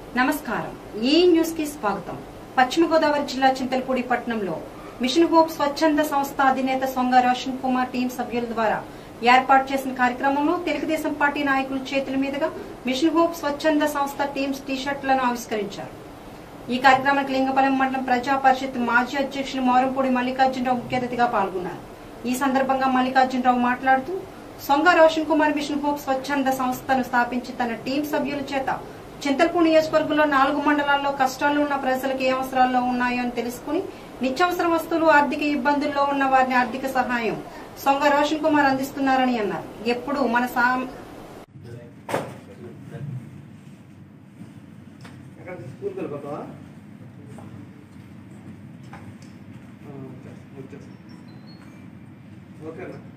నమస్కారం ఈ న్యూస్ కి స్వాగతం పశ్చిమ గోదావరి జిల్లా చింతలపూడి పట్టణంలో మిషన్ హోప్ స్వచ్ఛంద సంస్థ అధినేత సొంగ రోషన్ కుమార్ టీం సభ్యుల ద్వారా ఏర్పాటు చేసిన కార్యక్రమంలో తెలుగుదేశం పార్టీ నాయకుల చేతుల మీదుగా మిషన్ హోప్ స్వచ్ఛంద సంస్థ టీమ్స్ టీషర్ట్లను ఆవిష్కరించారు ఈ కార్యక్రమానికి లింగపాలెం మండలం ప్రజా పరిషత్ మాజీ అధ్యక్షులు మోరంపూడి మల్లికార్జునరావు ముఖ్య అతిథిగా పాల్గొన్నారు ఈ సందర్భంగా మల్లికార్జునరావు మాట్లాడుతూ సొంగ రోషన్ కుమార్ మిషన్ హోప్ స్వచ్ఛంద సంస్థను స్థాపించి తన టీం సభ్యుల చేత చింతల్పూడి నియోజకవర్గంలో నాలుగు మండలాల్లో కష్టాలు ఉన్న ప్రజలకు ఏ అవసరాల్లో ఉన్నాయో అని తెలుసుకుని నిత్యావసర వస్తువులు ఆర్థిక ఇబ్బందుల్లో ఉన్న వారిని ఆర్థిక సహాయం సొంగ రోషన్ కుమార్ అందిస్తున్నారని అన్నారు ఎప్పుడు మన సా ఎక్కడ స్కూల్కి వెళ్ళిపోతావా వచ్చేస్తా ఓకేనా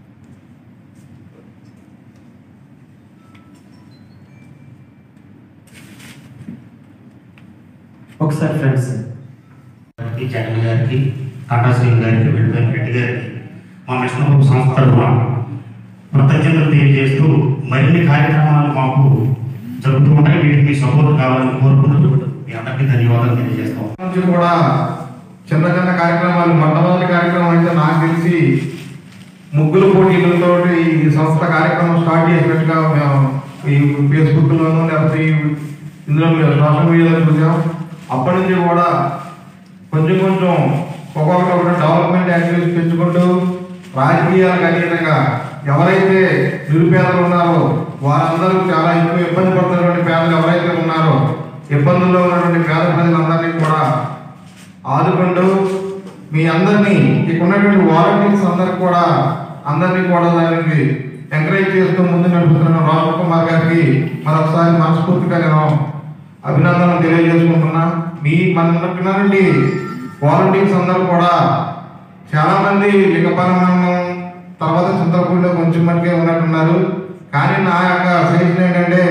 ఒకసారి ఫ్రెండ్స్ గారికి జగన్ గారికి టాటా సింగ్ గారికి వెంకట రెడ్డి గారికి మా మిషన్ సంస్థ తరఫున కృతజ్ఞతలు తెలియజేస్తూ మరిన్ని కార్యక్రమాలు మాకు జరుగుతూ ఉంటాయి వీటికి మీ సపోర్ట్ కావాలని కోరుకుంటూ మీ అందరికీ ధన్యవాదాలు తెలియజేస్తాం నుంచి కూడా చిన్న చిన్న కార్యక్రమాలు మొట్టమొదటి కార్యక్రమం అయితే నాకు తెలిసి ముగ్గుల పోటీలతో ఈ సంస్థ కార్యక్రమం స్టార్ట్ చేసినట్టుగా మేము ఈ ఫేస్బుక్ లోను లేకపోతే ఈ- ఇందులో మేము సోషల్ మీడియాలో చూసాం అప్పటి నుంచి కూడా కొంచెం కొంచెం ఒక్కొక్కటి ఒకటి డెవలప్మెంట్ యాక్టివిటీస్ పెంచుకుంటూ రాజకీయాలకు అతీతంగా ఎవరైతే నిరుపేదలు ఉన్నారో వారందరూ చాలా ఎక్కువ ఇబ్బంది పడుతున్నటువంటి పేదలు ఎవరైతే ఉన్నారో ఇబ్బందుల్లో ఉన్నటువంటి పేద ప్రజలందరినీ కూడా ఆదుకుంటూ మీ అందరినీ ఇక్కడ ఉన్నటువంటి వాలంటీర్స్ అందరికి కూడా అందరినీ కూడా దానికి ఎంకరేజ్ చేస్తూ ముందు నడుపుతున్న రామ్ కుమార్ గారికి మరొకసారి మనస్ఫూర్తిగా నేను అభినందనలు తెలియజేసుకుంటున్నా మీ మనకున్నటువంటి వాలంటీర్స్ అందరూ కూడా చాలా మంది లింగపరమం తర్వాత చింతలపూడిలో కొంచెం మట్టుకే ఉన్నట్టున్నారు కానీ నా యొక్క సజెషన్ ఏంటంటే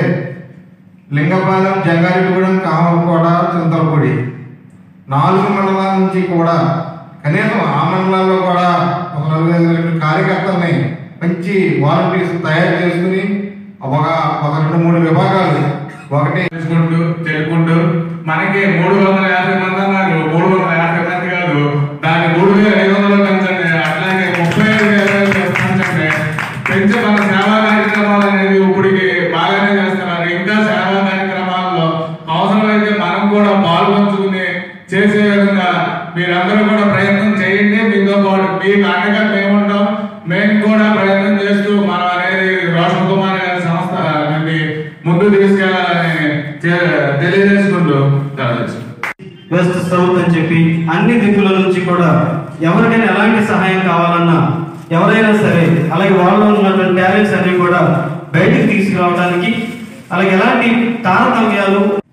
లింగపాలెం జంగారెడ్డిగూడెం కామరకోట చింతలపూడి నాలుగు మండలాల నుంచి కూడా కనీసం ఆ మండలాల్లో కూడా ఒక నలుగురు ఐదు కార్యకర్తల్ని మంచి వాలంటీర్స్ తయారు చేసుకుని ఒక ఒక రెండు మూడు విభాగాలు ఒకటి తెలుసుకుంటూ తెలుపుకుంటూ మనకి మూడు వందల యాభై మంది అన్నారు మూడు వందల యాభై మంది కాదు దాన్ని మూడు వేల ఐదు వందలు పెంచండి అట్లాగే ముప్పై ఐదు వేల పెంచండి పెంచి మన సేవా కార్యక్రమాలు అనేది ఇప్పటికి బాగానే చేస్తున్నారు ఇంకా సేవా కార్యక్రమాల్లో అవసరమైతే మనం కూడా పాల్పంచుకుని చేసే విధంగా మీరందరూ కూడా ప్రయత్నం చేయండి మీతో పాటు మీకు అండగా మేముంటాం మేము కూడా ప్రయత్నం చేస్తూ మనం అనేది రోషన్ కుమార్ గారి సంస్థ అనేది ముందు తీసుకెళ్లాలని చే- తెలియజేసుకుంటూ ధన్యవాదాలు. వెస్ట్ సౌత్ అని చెప్పి అన్ని దిక్కుల నుంచి కూడా ఎవరికైనా ఎలాంటి సహాయం కావాలన్నా ఎవరైనా సరే అలాగే వాళ్ళలో ఉన్నటువంటి టాలెంట్స్ అన్ని కూడా బయటికి తీసుకురావడానికి అలాగే ఎలాంటి తారతమ్యాలు